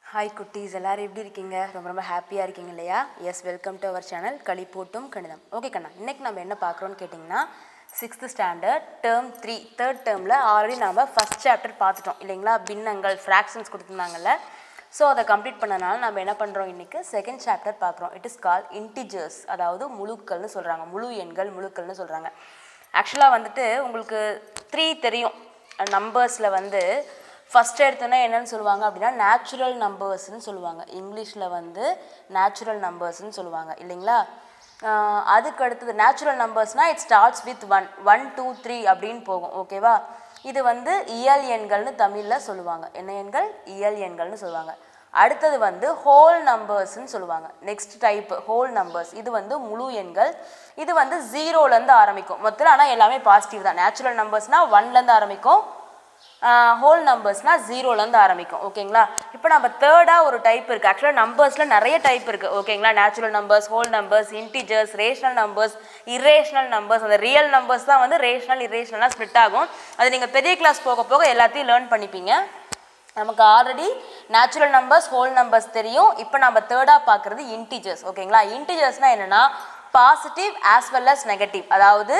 Hi குட்டீஸ் எல்லாரும் எப்படி இருக்கீங்க ரொம்ப ரொம்ப ஹாப்பியாக இருக்கீங்க இல்லையா yes welcome to our channel களிப்பூட்டும் கணிதம் ஓகே கண்ணா இன்னைக்கு நம்ம என்ன பார்க்குறோன்னு கேட்டிங்கன்னா sixth standard term three third டேர்மில் ஆல்ரெடி நம்ம ஃபஸ்ட் சாப்டர் பார்த்துட்டோம் இல்லைங்களா பின்னங்கள் ஃப்ராக்ஷன்ஸ் கொடுத்துருந்தாங்கல்ல ஸோ அதை கம்ப்ளீட் பண்ணனால நம்ம என்ன பண்ணுறோம் இன்றைக்கி செகண்ட் சாப்டர் பார்க்குறோம் இட் இஸ் கால் இன்டிஜர்ஸ் அதாவது முழுக்கள்னு சொல்கிறாங்க முழு எண்கள் முழுக்கள்னு சொல்கிறாங்க ஆக்சுவலாக வந்துட்டு உங்களுக்கு த்ரீ தெரியும் நம்பர்ஸில் வந்து ஃபஸ்ட் எடுத்தோன்னா என்னன்னு சொல்லுவாங்க அப்படின்னா நேச்சுரல் நம்பர்ஸ்னு சொல்லுவாங்க இங்கிலீஷில் வந்து நேச்சுரல் நம்பர்ஸ்னு சொல்லுவாங்க இல்லைங்களா ஆஹ் அதுக்கு அடுத்தது நேச்சுரல் நம்பர்ஸ்னால் it starts with one one two three அப்படின்னு போகும் ஓகேவா இது வந்து இயல் எண்கள்னு தமிழில் சொல்லுவாங்க என்ன எண்கள் இயல் எண்கள்னு சொல்லுவாங்க அடுத்தது வந்து ஹோல் நம்பர்ஸ்னு சொல்லுவாங்க நெக்ஸ்ட் டைப் ஹோல் நம்பர்ஸ் இது வந்து முழு எண்கள் இது வந்து ஜீரோலேருந்து ஆரம்பிக்கும் மொத்தத்தில் ஆனால் எல்லாமே பாசிட்டிவ் தான் நேச்சுரல் நம்பர்ஸ்னால் ஒன்லேருந்து ஆரம்பிக்கும் ஹோல் நம்பர்ஸ்னால் ஜீரோலேருந்து ஆரம்பிக்கும் ஓகேங்களா இப்போ நம்ம தேர்டாக ஒரு டைப் இருக்குது ஆக்சுவலாக நம்பர்ஸில் நிறைய டைப் இருக்குது ஓகேங்களா natural numbers whole numbers integers rational numbers irrational numbers அந்த ரியல் நம்பர்ஸ் தான் வந்து ரேஷனல் இரேஷனலாக ஸ்ப்ளிட் ஆகும் அது நீங்கள் பெரிய கிளாஸ் போக போக எல்லாத்தையும் லேர்ன் பண்ணிப்பீங்க நமக்கு already natural numbers whole numbers தெரியும் இப்போ நம்ம தேர்டாக பார்க்குறது இன்டிஜர்ஸ் ஓகேங்களா இன்டிஜர்ஸ்னால் என்னென்னா positive as well as negative அதாவது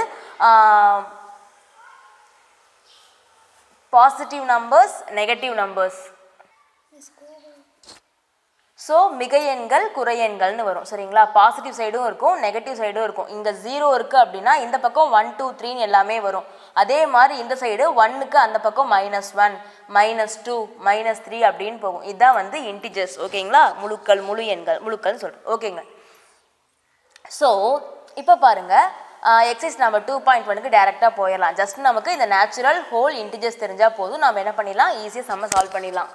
positive numbers negative numbers so மிக எண்கள் குறை எண்கள்னு வரும் சரிங்களா பாசிட்டிவ் சைடும் இருக்கும் நெகட்டிவ் சைடும் இருக்கும் இங்கே ஜீரோ இருக்குது அப்படின்னா இந்த பக்கம் ஒன் டூ த்ரீன்னு எல்லாமே வரும் அதே மாதிரி இந்த சைடு ஒன்னுக்கு அந்த பக்கம் minus one minus two minus three அப்படின்னு போகும் இதுதான் வந்து இன்டிஜர்ஸ் ஓகேங்களா முழுக்கள் முழு எண்கள் முழுக்கள்னு சொல்கிறோம் ஓகேங்க ஸோ இப்போ பாருங்க எக்ஸைஸ் நம்ம டூ பாயிண்ட் ஒனுக்கு டேரெக்டாக போயிடலாம் ஜஸ்ட் நமக்கு இந்த நேச்சுரல் ஹோல் இன்டிஜர்ஸ் தெரிஞ்சால் போதும் நம்ம என்ன பண்ணிடலாம் ஈஸியாக செம்ம சால்வ் பண்ணிடலாம்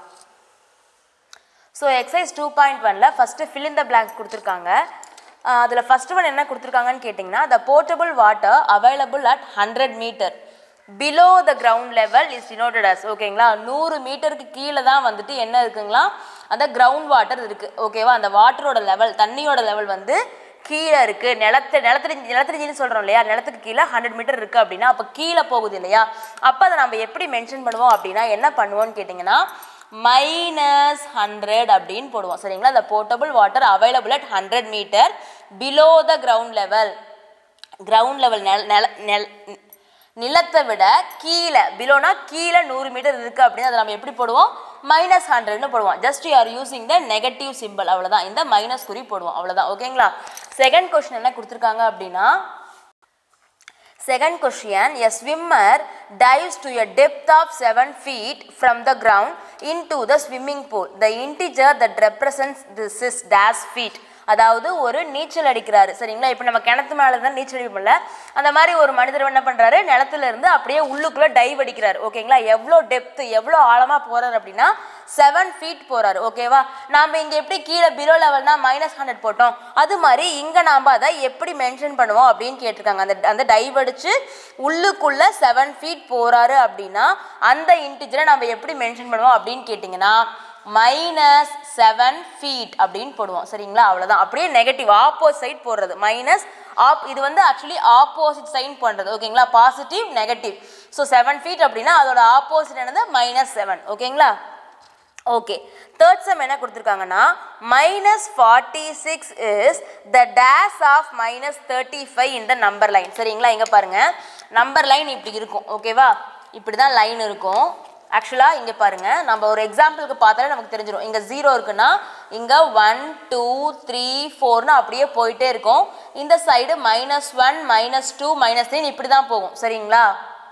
ஸோ எக்ஸைஸ் டூ பாயிண்ட் ஒனில் first fill in the blanks கொடுத்துருக்காங்க அதில் ஃபஸ்ட் ஒன் என்ன கொடுத்துருக்காங்கன்னு கேட்டிங்கன்னா the portable water available at hundred metre below the ground level is denoted as ஓகேங்களா நூறு மீட்டருக்கு கீழே தான் வந்துட்டு என்ன இருக்குங்களா அந்த கிரவுண்ட் வாட்டர் இருக்குது ஓகேவா அந்த வாட்டரோட லெவல் தண்ணியோட லெவல் வந்து கீழே இருக்குது நிலத்து நிலத்தடி நிலத்தடிஞ்சின்னு சொல்கிறோம் இல்லையா நிலத்துக்கு கீழே ஹண்ட்ரட் மீட்டர் இருக்குது அப்படின்னா அப்போ கீழே போகுது இல்லையா அப்போ அதை நம்ம எப்படி மென்ஷன் பண்ணுவோம் அப்படின்னா என்ன பண்ணுவோம்னு கேட்டிங்கன்னா மைனஸ் ஹண்ட்ரட் அப்படின்னு போடுவோம் சரிங்களா இந்த portable water available at hundred metre below the ground level ground level நெல நெல நெல் நிலத்தை விட கீழே பிலோனா கீழே நூறு மீட்டர் இருக்குது அப்படின்னு அதை நம்ம எப்படி போடுவோம் மைனஸ் ஹண்ட்ரட்னு போடுவோம் just you are using the negative simple அவ்வளோதான் இந்த மைனஸ் குறி போடுவோம் அவ்வளோதான் ஓகேங்களா செகண்ட் கொஸ்டின் என்ன கொடுத்துருக்காங்க அப்படின்னா Second question, a swimmer dives to a depth of 7 feet from the ground into the swimming pool. The integer that represents this is dash feet. அதாவது ஒரு நீச்சல் அடிக்கிறாரு சரிங்களா இப்போ நம்ம கிணத்து மேலே தான் நீச்சல் அடிப்போம்ல அந்த மாதிரி ஒரு மனிதர் என்ன பண்ணுறாரு நிலத்துல இருந்து அப்படியே உள்ளுக்குள்ளே டைவ் அடிக்கிறாரு ஓகேங்களா எவ்வளோ டெப்த்து எவ்வளோ ஆழமாக போகிறாரு அப்படின்னா செவன் ஃபீட் போகிறாரு ஓகேவா நாம் இங்கே எப்படி கீழே பிலோ லெவல்னா மைனஸ் ஹண்ட்ரட் போட்டோம் அது மாதிரி இங்கே நாம் அதை எப்படி மென்ஷன் பண்ணுவோம் அப்படின்னு கேட்டிருக்காங்க அந்த அந்த டைவ் அடித்து உள்ளுக்குள்ளே செவன் ஃபீட் போகிறாரு அப்படின்னா அந்த இன்டிஜரை நம்ம எப்படி மென்ஷன் பண்ணுவோம் அப்படின்னு கேட்டிங்கன்னா மைனஸ் செவன் ஃபீட் அப்படின்னு போடுவோம் சரிங்களா அவ்வளோதான் அப்படியே நெகட்டிவ் ஆப்போசைட் போடுறது மைனஸ் ஆப் இது வந்து ஆக்சுவலி ஆப்போசிட் சைன் பண்ணுறது ஓகேங்களா positive negative so seven feet அப்படின்னா அதோட ஆப்போசிட் என்னது மைனஸ் செவன் ஓகேங்களா ஓகே தேர்ட் சம் என்ன கொடுத்துருக்காங்கன்னா minus forty six is the days of minus thirty five இந்த நம்பர் லைன் சரிங்களா இங்கே பாருங்கள் நம்பர் லைன் இப்படி இருக்கும் ஓகேவா இப்படி தான் லைன் இருக்கும் ஆக்சுவலாக இங்கே பாருங்கள் நம்ம ஒரு எக்ஸாம்பிளுக்கு பார்த்தாலே நமக்கு தெரிஞ்சிடும் இங்கே ஜீரோ இருக்குன்னா இங்கே ஒன் டூ த்ரீ ஃபோர்னு அப்படியே போயிட்டே இருக்கும் இந்த side minus one minus two minus three இப்படி தான் போகும் சரிங்களா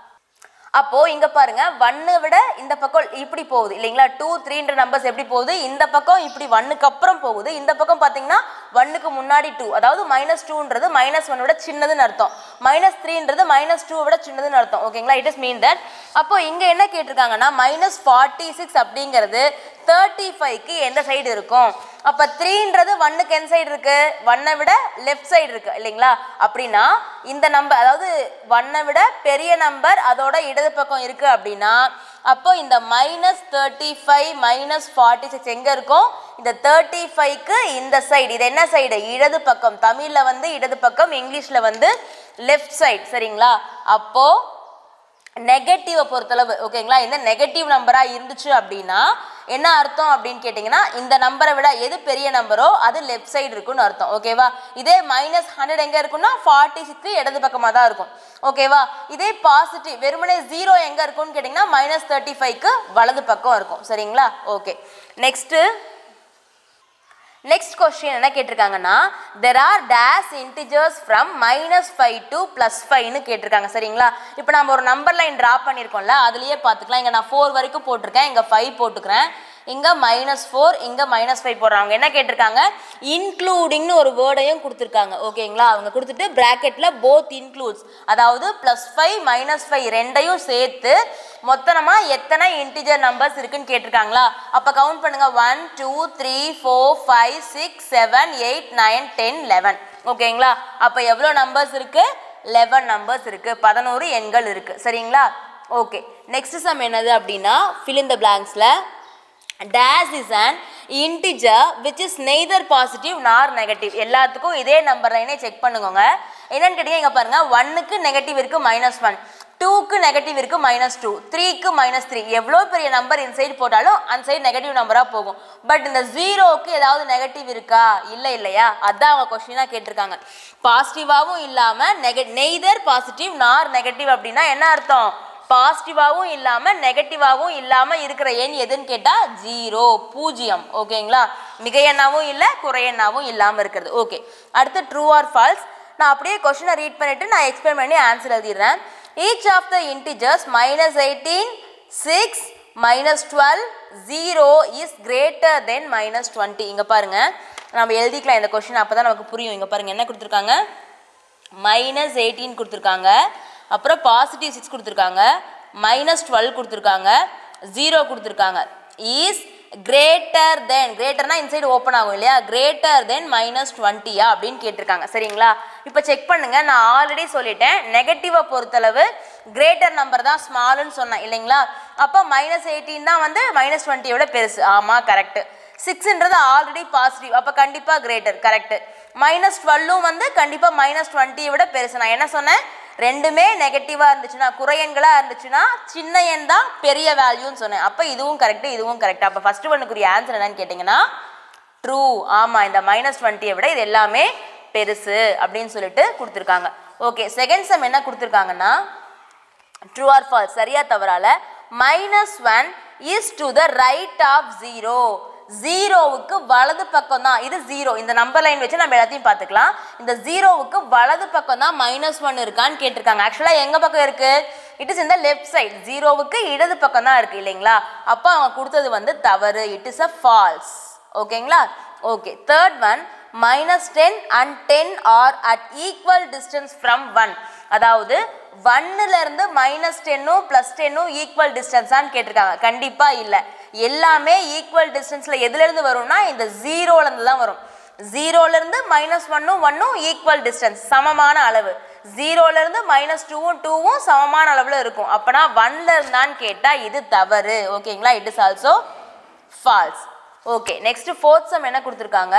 அப்போ இங்க பாருங்க ஒன்னு விட இந்த பக்கம் இப்படி போகுது இல்லைங்களா டூ த்ரீன்ற நம்பர்ஸ் எப்படி போகுது இந்த பக்கம் இப்படி ஒன்னுக்கு அப்புறம் போகுது இந்த பக்கம் பாத்தீங்கன்னா ஒன்னுக்கு முன்னாடி டூ அதாவது மைனஸ் டூன்றது மைனஸ் ஒன் விட சின்னதுன்னு அர்த்தம் மைனஸ் த்ரீன்றது மைனஸ் டூ விட சின்னதுன்னு அர்த்தம் ஓகேங்களா இட் இஸ் மீன் தட் அப்போ இங்க என்ன கேட்டிருக்காங்கன்னா மைனஸ் ஃபார்ட்டி சிக்ஸ் அப்படிங்கிறது தேர்ட்டி ஃபைவ்க்கு எந்த சைடு இருக்கும் அப்போ த்ரீன்றது ஒன்னுக்கு எந்த சைடு இருக்கு ஒன்னை விட லெஃப்ட் சைடு இருக்கு இல்லைங்களா அப்படின்னா இந்த நம்பர் அதாவது ஒன்னை விட பெரிய நம்பர் அதோட இடது பக்கம் இருக்கு அப்படின்னா அப்போ இந்த minus thirty five minus forty six எங்கே இருக்கும் இந்த தேர்ட்டி ஃபைவ்க்கு இந்த சைடு இது என்ன சைடு இடது பக்கம் தமிழில் வந்து இடது பக்கம் இங்கிலீஷில் வந்து லெஃப்ட் சைடு சரிங்களா அப்போது நெகட்டிவை பொறுத்தளவு ஓகேங்களா இந்த நெகட்டிவ் நம்பராக இருந்துச்சு அப்படின்னா என்ன அர்த்தம் அப்படின்னு கேட்டிங்கன்னா இந்த நம்பரை விட எது பெரிய நம்பரோ அது லெஃப்ட் சைடு இருக்குன்னு அர்த்தம் ஓகேவா இதே மைனஸ் ஹண்ட்ரட் எங்கே இருக்குன்னா ஃபார்ட்டி சிக்ஸ்க்கு இடது பக்கமாக தான் இருக்கும் ஓகேவா இதே பாசிட்டிவ் வெறுமனே ஜீரோ எங்கே இருக்கும்னு கேட்டிங்கன்னா மைனஸ் தேர்ட்டி ஃபைவ்க்கு வலது பக்கம் இருக்கும் சரிங்களா ஓகே நெக்ஸ்ட்டு நெக்ஸ்ட் கொஸ்டின் என்ன கேட்டிருக்காங்கன்னா there are days integers from minus five to plus ஃபைவ்னு கேட்டிருக்காங்க சரிங்களா இப்போ நம்ம ஒரு நம்பர் லைன் ட்ரா பண்ணியிருக்கோம்ல அதுலேயே பார்த்துக்கலாம் இங்கே நான் ஃபோர் வரைக்கும் போட்டிருக்கேன் இங்கே ஃபைவ் போட்டுக்கிறேன் இங்கே மைனஸ் ஃபோர் இங்கே மைனஸ் ஃபைவ் போடுறாங்க என்ன கேட்டிருக்காங்க இன்க்ளூடிங்னு ஒரு வேர்டையும் கொடுத்துருக்காங்க ஓகேங்களா அவங்க கொடுத்துட்டு ப்ராக்கெட்டில் போத் இன்க்ளூட்ஸ் அதாவது ப்ளஸ் ஃபைவ் மைனஸ் ஃபைவ் ரெண்டையும் சேர்த்து மொத்தமாக எத்தனை இன்டிஜர் நம்பர்ஸ் இருக்குன்னு கேட்டிருக்காங்களா அப்போ கவுண்ட் பண்ணுங்க one two three four five six seven eight nine ten eleven ஓகேங்களா அப்போ எவ்வளோ நம்பர்ஸ் இருக்கு லெவன் நம்பர்ஸ் இருக்கு பதினோரு எண்கள் இருக்கு சரிங்களா ஓகே நெக்ஸ்ட் சம் என்னது அப்படின்னா fill in the blanksல dash is an integer which is neither positive nor negative எல்லாத்துக்கும் இதே நம்பர் லைனே செக் பண்ணுங்க என்னன்னு கேட்டீங்க இங்க பாருங்க ஒன்னுக்கு நெகட்டிவ் இருக்கு மைனஸ் ஒன் டூக்கு நெகட்டிவ் இருக்கு மைனஸ் டூ த்ரீக்கு மைனஸ் த்ரீ எவ்வளோ பெரிய நம்பர் இந்த சைடு போட்டாலும் அந்த சைடு நெகட்டிவ் நம்பராக போகும் பட் இந்த ஜீரோவுக்கு ஏதாவது நெகட்டிவ் இருக்கா இல்லை இல்லையா அதான் அவங்க கொஸ்டினாக கேட்டிருக்காங்க பாசிட்டிவாகவும் இல்லாமல் நெக நெய்தர் பாசிட்டிவ் நார் நெகட்டிவ் அப்படின்னா என்ன அர்த்தம் பாசிட்டிவாகவும் இல்லாமல் நெகட்டிவாகவும் இல்லாமல் இருக்கிற எண் எதுன்னு கேட்டால் ஜீரோ பூஜ்ஜியம் ஓகேங்களா மிக எண்ணாவும் இல்லை குறை எண்ணாவும் இல்லாமல் இருக்கிறது ஓகே அடுத்து ட்ரூ ஆர் ஃபால்ஸ் நான் அப்படியே கொஷினை ரீட் பண்ணிவிட்டு நான் எக்ஸ்பிளைன் பண்ணி ஆன்சர் எழுதிடுறேன் each of the integers minus eighteen six minus twelve zero is greater than minus twenty இங்கே பாருங்கள் நம்ம எழுதிக்கலாம் இந்த கொஷின் அப்போ தான் நமக்கு புரியும் இங்கே பாருங்கள் என்ன கொடுத்துருக்காங்க மைனஸ் எயிட்டீன் கொடுத்துருக்காங்க அப்புறம் பாசிட்டிவ் சிக்ஸ் கொடுத்துருக்காங்க மைனஸ் டுவெல் கொடுத்துருக்காங்க ஜீரோ கொடுத்துருக்காங்க இஸ் கிரேட்டர் தென் கிரேட்டர்னா இன்சைடு ஓப்பன் ஆகும் இல்லையா கிரேட்டர் தென் மைனஸ் டுவெண்ட்டியா அப்படின்னு கேட்டிருக்காங்க சரிங்களா இப்போ செக் பண்ணுங்க நான் ஆல்ரெடி சொல்லிட்டேன் நெகட்டிவை பொறுத்தளவு கிரேட்டர் நம்பர் தான் ஸ்மால்னு சொன்னேன் இல்லைங்களா அப்போ மைனஸ் எயிட்டீன் தான் வந்து மைனஸ் டுவெண்ட்டியோட பெருசு ஆமாம் கரெக்டு சிக்ஸ்ன்றது ஆல்ரெடி பாசிட்டிவ் அப்போ கண்டிப்பாக கிரேட்டர் கரெக்டு மைனஸ் டுவெல்லும் வந்து கண்டிப்பாக மைனஸ் டுவெண்ட்டியை விட பெருசு நான் என்ன சொன்னேன் ரெண்டுமே நெகட்டிவாக இருந்துச்சுன்னா குறையன்களாக இருந்துச்சுன்னா சின்ன எண் தான் பெரிய வேல்யூன்னு சொன்னேன் அப்போ இதுவும் கரெக்டு இதுவும் கரெக்ட் அப்போ ஃபஸ்ட்டு ஒன்றுக்குரிய ஆன்சர் என்னன்னு கேட்டிங்கன்னா ட்ரூ ஆமாம் இந்த மைனஸ் டுவெண்ட்டியை விட இது எல்லாமே பெருசு அப்படின்னு சொல்லிட்டு கொடுத்துருக்காங்க ஓகே செகண்ட் சம் என்ன கொடுத்துருக்காங்கன்னா ட்ரூ ஆர் ஃபால்ஸ் சரியா தவறால minus one is to the right of zero ஜீரோவுக்கு வலது பக்கம் தான் இது ஜீரோ இந்த நம்பர் லைன் வச்சு நம்ம எல்லாத்தையும் பார்த்துக்கலாம் இந்த ஜீரோவுக்கு வலது பக்கம் தான் மைனஸ் ஒன் இருக்கான்னு கேட்டிருக்காங்க ஆக்சுவலாக எங்க பக்கம் இருக்கு இட் இஸ் இந்த லெஃப்ட் சைடு ஜீரோவுக்கு இடது பக்கம் தான் இருக்கு இல்லைங்களா அப்போ அவங்க கொடுத்தது வந்து தவறு இட் இஸ் அ ஃபால்ஸ் ஓகேங்களா okay third one minus ten and ten are at equal distance from one அதாவது ஒன்னுல இருந்து மைனஸ் டென்னும் ப்ளஸ் டென்னும் ஈக்குவல் டிஸ்டன்ஸான்னு கேட்டிருக்காங்க கண்டிப்பா இல்லை எல்லாமே ஈக்குவல் டிஸ்டன்ஸ்ல எதுல இருந்து வரும்னா இந்த ஜீரோல இருந்து தான் வரும் ஜீரோல இருந்து மைனஸ் ஒன்னும் ஒன்னும் ஈக்குவல் டிஸ்டன்ஸ் சமமான அளவு ஜீரோல இருந்து மைனஸ் டூவும் டூவும் சமமான அளவுல இருக்கும் அப்பனா ஒன்ல இருந்தான்னு கேட்டா இது தவறு ஓகேங்களா it is also false okay next fourth sum என்ன கொடுத்துருக்காங்க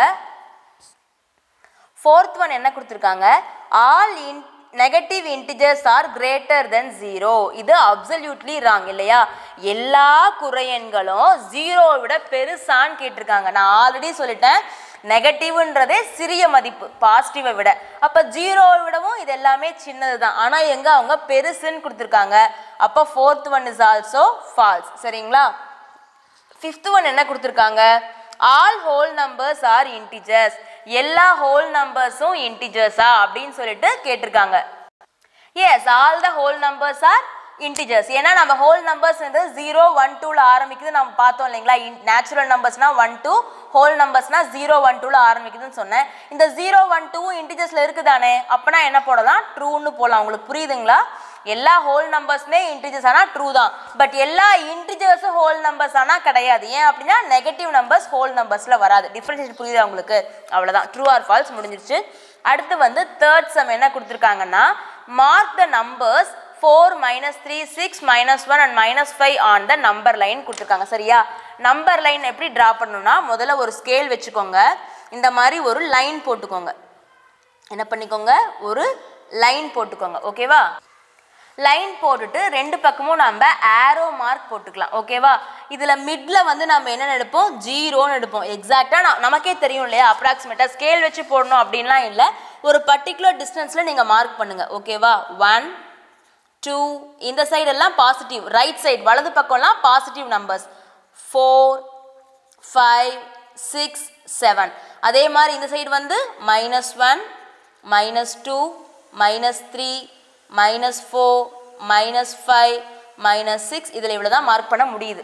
ஃபோர்த் ஒன் என்ன கொடுத்துருக்காங்க all in negative integers are greater than zero இது அப்சல்யூட்லி ராங் இல்லையா எல்லா குறையன்களும் ஜீரோவை விட பெருசான்னு கேட்டிருக்காங்க நான் ஆல்ரெடி சொல்லிட்டேன் நெகட்டிவ்ன்றதே சிறிய மதிப்பு பாசிட்டிவை விட அப்போ ஜீரோவை விடவும் இது எல்லாமே சின்னது தான் ஆனால் எங்கே அவங்க பெருசுன்னு கொடுத்துருக்காங்க அப்போ fourth one is also false சரிங்களா ஃபிஃப்த் ஒன் என்ன கொடுத்துருக்காங்க all whole numbers are integers எல்லா ஹோல் நம்பர்ஸும் இன்டிஜர்ஸா அப்படின்னு சொல்லிட்டு கேட்டிருக்காங்க yes all the whole numbers are integers ஏன்னா நம்ம ஹோல் நம்பர்ஸ் வந்து ஜீரோ ஒன் டூவில் ஆரம்பிக்குது நம்ம பார்த்தோம் இல்லைங்களா நேச்சுரல் நம்பர்ஸ்னா ஒன் டூ ஹோல் நம்பர்ஸ்னா ஜீரோ ஒன் டூவில் ஆரம்பிக்குதுன்னு சொன்னேன் இந்த ஜீரோ ஒன் டூ இன்டிஜர்ஸில் இருக்குதானே அப்போனா என்ன போடலாம் ட்ரூன்னு போடலாம் உங்களுக்கு புரியுதுங்களா எல்லா ஹோல் நம்பர்ஸுமே இன்டிஜர்ஸ் ஆனால் ட்ரூ தான் பட் எல்லா இன்டிஜர்ஸும் ஹோல் நம்பர்ஸ் ஆனால் கிடையாது ஏன் அப்படின்னா நெகட்டிவ் நம்பர்ஸ் ஹோல் நம்பர்ஸில் வராது டிஃப்ரென்ஷியேட் புரியுதா உங்களுக்கு அவ்வளோதான் ட்ரூ ஆர் ஃபால்ஸ் முடிஞ்சிருச்சு அடுத்து வந்து தேர்ட் சம் என்ன கொடுத்துருக்காங்கன்னா mark the numbers four minus three six minus one and minus five on the number line கொடுத்துருக்காங்க சரியா நம்பர் லைன் எப்படி ட்ரா பண்ணணும்னா முதல்ல ஒரு ஸ்கேல் வச்சுக்கோங்க இந்த மாதிரி ஒரு லைன் போட்டுக்கோங்க என்ன பண்ணிக்கோங்க ஒரு லைன் போட்டுக்கோங்க ஓகேவா லைன் போட்டுட்டு ரெண்டு பக்கமும் நம்ம ஆரோ மார்க் போட்டுக்கலாம் ஓகேவா இதில் மிட்ல வந்து நம்ம என்ன எடுப்போம் ஜீரோன்னு எடுப்போம் எக்ஸாக்டாக நமக்கே தெரியும் இல்லையா அப்ராக்சிமேட்டாக ஸ்கேல் வச்சு போடணும் அப்படின்லாம் இல்லை ஒரு பர்டிகுலர் டிஸ்டன்ஸில் நீங்கள் மார்க் பண்ணுங்கள் ஓகேவா ஒன் டூ இந்த சைடு எல்லாம் பாசிட்டிவ் ரைட் சைடு வலது பக்கம்லாம் positive numbers four five six seven அதே மாதிரி இந்த சைடு வந்து minus one minus two minus three minus four minus five minus six இதில் இவ்வளோ தான் மார்க் பண்ண முடியுது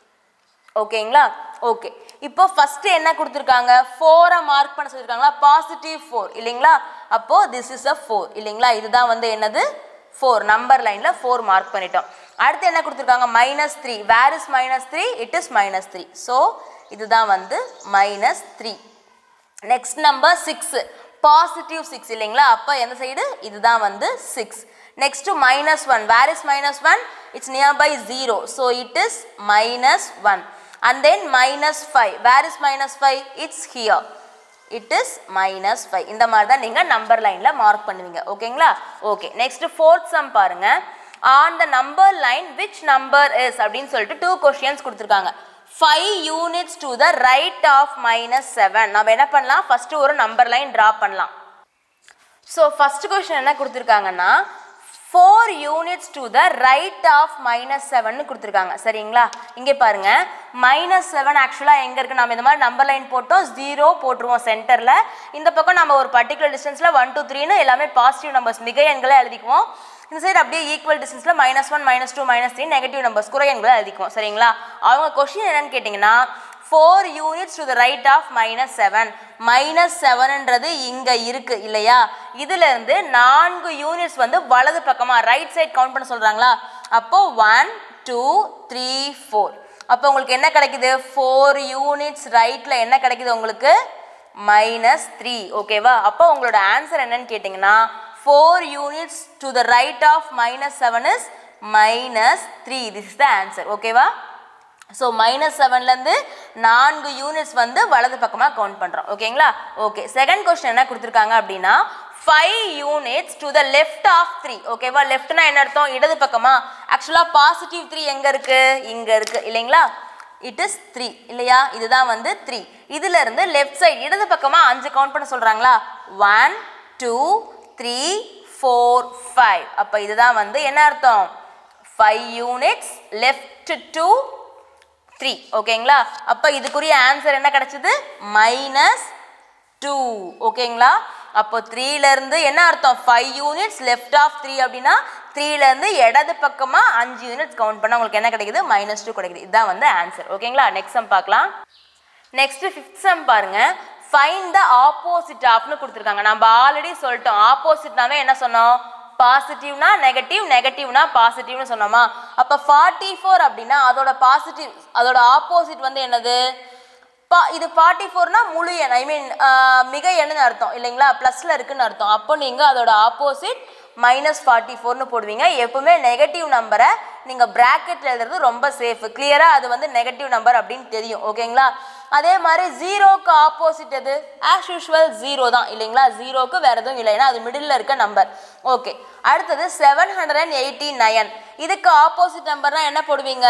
ஓகேங்களா ஓகே இப்போ ஃபர்ஸ்ட் என்ன கொடுத்துருக்காங்க ஃபோரை மார்க் பண்ண சொல்லியிருக்காங்களா பாசிட்டிவ் ஃபோர் இல்லைங்களா அப்போ திஸ் இஸ் அ ஃபோர் இல்லைங்களா இதுதான் வந்து என்னது ஃபோர் நம்பர் லைனில் ஃபோர் மார்க் பண்ணிட்டோம் அடுத்து என்ன கொடுத்துருக்காங்க minus three where is minus three it is minus three so இதுதான் வந்து minus three next number six positive six இல்லைங்களா அப்போ எந்த சைடு இதுதான் வந்து six next minus one where is minus one it's near by zero so it is minus one and then minus five where is minus five it's here it is minus five இந்த மாதிரி தான் நீங்கள் number லைனில் mark பண்ணுவீங்க ஓகேங்களா okay next fourth sum பாருங்க on the number line which number is அப்படின்னு சொல்லிட்டு டூ கொஷின்ஸ் கொடுத்துருக்காங்க five units to the right of minus seven நம்ம என்ன பண்ணலாம் ஃபர்ஸ்ட் ஒரு நம்பர் லைன் ட்ரா பண்ணலாம் ஸோ ஃபர்ஸ்ட் கொஸ்டின் என்ன கொடுத்துருக்காங்கன்னா four units to the right of minus seven கொடுத்துருக்காங்க சரிங்களா இங்கே பாருங்க மைனஸ் செவன் ஆக்சுவலாக எங்கே இருக்குது நம்ம இந்த மாதிரி நம்பர் லைன் போட்டோம் ஜீரோ போட்டுருவோம் சென்டரில் இந்த பக்கம் நம்ம ஒரு பர்டிகுலர் டிஸ்டன்ஸில் ஒன் டூ த்ரீன்னு எல்லாமே பாசிட்டிவ் நம்பர்ஸ் மிக எண்களை எழுதிக்குவோம் இந்த சைடு அப்படியே ஈக்குவல் டிஸ்டன்ஸில் minus one minus two minus three negative numbers குறை எண்களை எழுதிக்குவோம் சரிங்களா அவங்க கொஷின் என்னன்னு கேட்டிங்கன்னா four units to the right of minus seven minus செவன்ன்றது இங்கே இருக்கு இல்லையா இதுல இருந்து நான்கு யூனிட்ஸ் வந்து வலது பக்கமா ரைட் சைட் கவுண்ட் பண்ண சொல்றாங்களா அப்போ ஒன் டூ த்ரீ ஃபோர் அப்போ உங்களுக்கு என்ன கிடைக்குது ஃபோர் யூனிட்ஸ் ரைட்ல என்ன கிடைக்குது உங்களுக்கு மைனஸ் த்ரீ ஓகேவா அப்போ உங்களோட ஆன்சர் என்னன்னு கேட்டிங்கன்னா four units to the right of minus seven is minus three this is the answer ஓகேவா ஸோ மைனஸ் செவன்லேருந்து நான்கு யூனிட்ஸ் வந்து வலது பக்கமாக கவுண்ட் பண்ணுறோம் ஓகேங்களா ஓகே செகண்ட் கொஸ்டின் என்ன கொடுத்துருக்காங்க அப்படின்னா five units to the left of three ஓகேவா லெஃப்ட்னா என்ன அர்த்தம் இடது பக்கமா ஆக்சுவலாக பாசிட்டிவ் த்ரீ எங்கே இருக்கு இங்கே இருக்கு இல்லைங்களா இட் இஸ் த்ரீ இல்லையா இதுதான் வந்து த்ரீ இதுல இருந்து லெஃப்ட் சைடு இடது பக்கமா அஞ்சு கவுண்ட் பண்ண சொல்றாங்களா one two three four five அப்போ இதுதான் வந்து என்ன அர்த்தம் five units left to three ஓகேங்களா அப்போ இதுக்குரிய ஆன்சர் என்ன கிடைச்சது மைனஸ் டூ ஓகேங்களா அப்போ த்ரீலேருந்து என்ன அர்த்தம் five units left of three அப்படின்னா த்ரீலேருந்து இடது பக்கமாக அஞ்சு யூனிட்ஸ் கவுண்ட் பண்ணால் உங்களுக்கு என்ன கிடைக்குது மைனஸ் டூ கிடைக்குது இதுதான் வந்து ஆன்சர் ஓகேங்களா நெக்ஸ்ட் சம் பார்க்கலாம் நெக்ஸ்ட் ஃபிஃப்த் சம் பாருங்க ஃபைண்ட் த ஆப்போசிட் ஆஃப்னு கொடுத்துருக்காங்க நம்ம ஆல்ரெடி சொல்லிட்டோம் ஆப்போசிட்னாவே என்ன சொன்னோம் பாசிட்டிவ்னா நெகட்டிவ் நெகட்டிவ்னா பாசிட்டிவ்னு சொன்னோமா அப்போ ஃபார்ட்டி ஃபோர் அப்படின்னா அதோட பாசிட்டிவ் அதோட ஆப்போசிட் வந்து என்னது பா இது ஃபார்ட்டி ஃபோர்னா முழு எண் ஐ மீன் மிக எண்ணுன்னு அர்த்தம் இல்லைங்களா ப்ளஸில் இருக்குன்னு அர்த்தம் அப்போ நீங்கள் அதோட ஆப்போசிட் மைனஸ் ஃபார்ட்டி ஃபோர்னு போடுவீங்க எப்பவுமே நெகட்டிவ் நம்பரை நீங்கள் ப்ராக்கெட்டில் எழுதுறது ரொம்ப சேஃப் கிளியராக அது வந்து நெகட்டிவ் நம்பர் அப்படின்னு தெரியும் ஓகேங்களா அதே மாதிரி ஜீரோக்கு ஆப்போசிட் எது ஆஸ் யூஷுவல் ஜீரோ தான் இல்லைங்களா ஜீரோக்கு வேறு எதுவும் இல்லைன்னா அது மிடில் இருக்க நம்பர் ஓகே அடுத்தது seven hundred and eighty nine இதுக்கு ஆப்போசிட் நம்பர்னா என்ன போடுவீங்க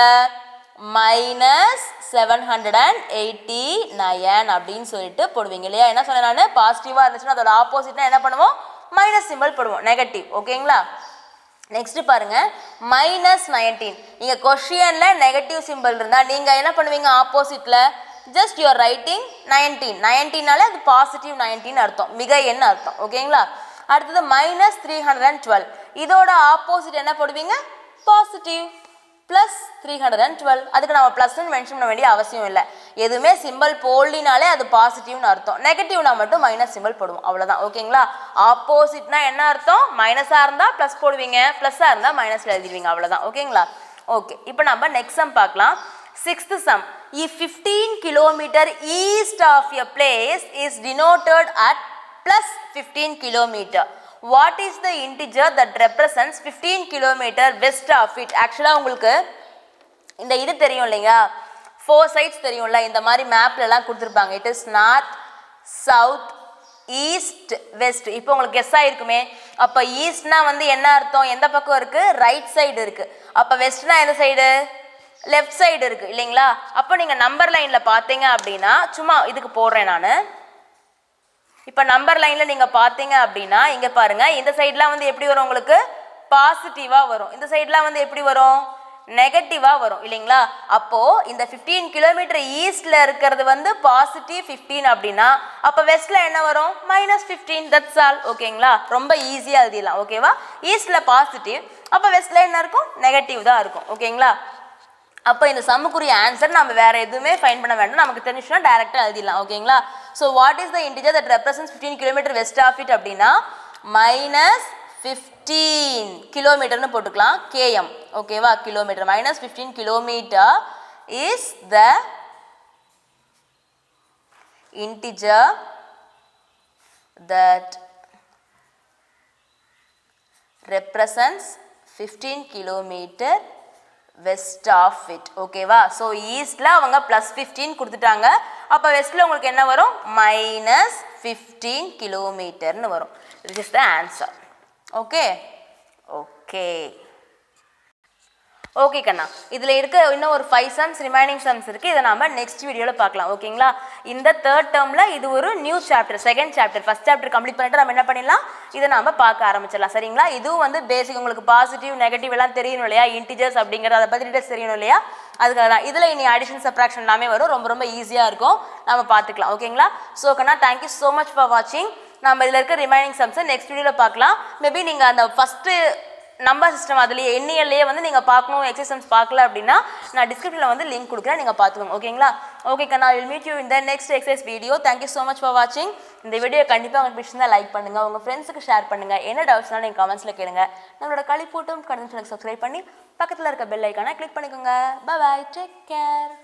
minus seven hundred and eighty nine அப்படின்னு சொல்லிட்டு போடுவீங்க இல்லையா என்ன சொன்னேன் நான் பாசிட்டிவாக இருந்துச்சுன்னா அதோட ஆப்போசிட்னா என்ன பண்ணுவோம் மைனஸ் சிம்பிள் போடுவோம் நெகட்டிவ் ஓகேங்களா நெக்ஸ்ட் பாருங்க மைனஸ் நைன்டீன் நீங்கள் கொஷியனில் நெகட்டிவ் சிம்பிள் இருந்தால் நீங்கள் என்ன பண்ணுவீங்க ஆப்போசிட்டில் ஜஸ்ட் யுவர் ரைட்டிங் நைன்டீன் நைன்டீனாலே அது பாசிட்டிவ் நைன்டீன் அர்த்தம் மிக என்ன அர்த்தம் ஓகேங்களா அடுத்தது minus three hundred and twelve இதோட ஆப்போசிட் என்ன போடுவீங்க positive plus three hundred and twelve அதுக்கு நம்ம ப்ளஸ்ன்னு மென்ஷன் பண்ண வேண்டிய அவசியம் இல்லை எதுவுமே சிம்பிள் போடலினாலே அது பாசிட்டிவ்னு அர்த்தம் நெகட்டிவ்னா மட்டும் மைனஸ் சிம்பிள் போடுவோம் அவ்வளோதான் ஓகேங்களா ஆப்போசிட்னா என்ன அர்த்தம் மைனஸாக இருந்தால் ப்ளஸ் போடுவீங்க ப்ளஸ்ஸாக இருந்தால் மைனஸில் எழுதிடுவீங்க அவ்வளோதான் ஓகேங்களா ஓகே இப்போ நம்ம நெக்ஸ்ட் சம் பார்க்கலாம் sixth sum if fifteen kilometre east of a place is denoted at plus fifteen kilometre what is the integer that represents fifteen kilometre west of it ஆக்சுவலாக உங்களுக்கு இந்த இது தெரியும் இல்லைங்களா ஃபோர் சைட்ஸ் தெரியும்ல இந்த மாதிரி மேப்ல எல்லாம் கொடுத்துருப்பாங்க it is north south east west இப்போ உங்களுக்கு கெஸ் ஆயிருக்குமே அப்போ ஈஸ்ட்னா வந்து என்ன அர்த்தம் எந்த பக்கம் இருக்கு ரைட் சைடு இருக்கு அப்போ வெஸ்ட்னா எந்த சைடு லெஃப்ட் சைடு இருக்கு இல்லைங்களா அப்போ நீங்கள் நம்பர் லைனில் பார்த்தீங்க அப்படின்னா சும்மா இதுக்கு போடுறேன் நான் இப்போ நம்பர் லைனில் நீங்கள் பார்த்தீங்க அப்படின்னா இங்கே பாருங்க இந்த சைட்லாம் வந்து எப்படி வரும் உங்களுக்கு பாசிட்டிவாக வரும் இந்த சைட்லாம் வந்து எப்படி வரும் நெகட்டிவாக வரும் இல்லைங்களா அப்போது இந்த ஃபிஃப்டீன் கிலோமீட்டர் ஈஸ்டில் இருக்கிறது வந்து பாசிட்டிவ் ஃபிஃப்டீன் அப்படின்னா அப்போ வெஸ்ட்டில் என்ன வரும் மைனஸ் ஃபிஃப்டீன் தட்ஸ் ஆல் ஓகேங்களா ரொம்ப ஈஸியாக எழுதிடலாம் ஓகேவா ஈஸ்டில் பாசிட்டிவ் அப்போ வெஸ்ட்டில் என்ன இருக்கும் நெகட்டிவ் தான் இருக்கும் ஓகேங்களா அப்போ இந்த சம்முக்குரிய ஆன்சர் நம்ம வேற எதுவுமே ஃபைன் பண்ண வேண்டாம் நமக்கு தெரிஞ்சுச்சுன்னா டேரெக்டாக எழுதிடலாம் ஓகேங்களா so what is the integer that represents fifteen kilometre west of it அப்படின்னா மைனஸ் ஃபிஃப்டீன் கிலோமீட்டர்னு போட்டுக்கலாம் கேஎம் ஓகேவா kilometre minus fifteen kilometre is the integer that represents 15 kilometre west of it ஓகேவா ஸோ ஈஸ்டில் அவங்க ப்ளஸ் ஃபிஃப்டீன் கொடுத்துட்டாங்க அப்போ வெஸ்ட்டில் உங்களுக்கு என்ன வரும் மைனஸ் ஃபிஃப்டீன் கிலோமீட்டர்னு வரும் this is the answer okay okay okay கண்ணா இதில் இருக்க இன்னும் ஒரு ஃபைவ் சம்ஸ் ரிமைனிங் சம்ஸ் இருக்குது இதை நாம நெக்ஸ்ட் வீடியோவில் பார்க்கலாம் ஓகேங்களா இந்த தேர்ட் டேர்மில் இது ஒரு new chapter second chapter first chapter complete பண்ணிட்டு நம்ம என்ன பண்ணிடலாம் இதை நாம பார்க்க ஆரம்பிச்சிடலாம் சரிங்களா இதுவும் வந்து பேசிக் உங்களுக்கு பாசிட்டிவ் நெகட்டிவ் எல்லாம் தெரியணும் இல்லையா இன்டிஜர்ஸ் அப்படிங்கிறத அதை பற்றி டீட்டெயில்ஸ் தெரியணும் இல்லையா அதுக்காக தான் இதில் இனி அடிஷன் சப்ராக்ஷன் எல்லாமே வரும் ரொம்ப ரொம்ப ஈஸியாக இருக்கும் நம்ம பார்த்துக்கலாம் ஓகேங்களா ஸோ கண்ணா தேங்க்யூ ஸோ மச் ஃபார் வாட்சிங் நம்ம இதில் இருக்க ரிமைனிங் சம்ஸை நெக்ஸ்ட் வீடியோவில் பார்க்கலாம் மேபி நீங்கள் அந்த ஃபஸ்ட்டு நம்பர் சிஸ்டம் அதுலேயே எண்ணியல்லையே வந்து நீங்கள் பார்க்கணும் எக்ஸசம்ஸ் பார்க்கல அப்படின்னா நான் டிஸ்கிரிப்ஷனில் வந்து லிங்க் கொடுக்குறேன் நீங்கள் பார்த்துக்கோங்க ஓகேங்களா ஓகே கண்ணா வில் மீட் யூ இந்த next exercise video thank you so much for வாட்சிங் இந்த வீடியோ கண்டிப்பாக உங்களுக்கு பிடிச்சிருந்தா லைக் பண்ணுங்கள் உங்கள் ஃப்ரெண்ட்ஸுக்கு ஷேர் பண்ணுங்கள் என்ன டவுட்ஸ்னாலும் நீங்கள் கமெண்ட்ஸில் கேளுங்க நம்மளோட களிப்பூட்டும் கடன் சப்ஸ்கிரைப் பண்ணி பக்கத்தில் இருக்க பெல் ஐக்கானை கிளிக் பண்ணிக்கோங்க பாய் டேக் கேர்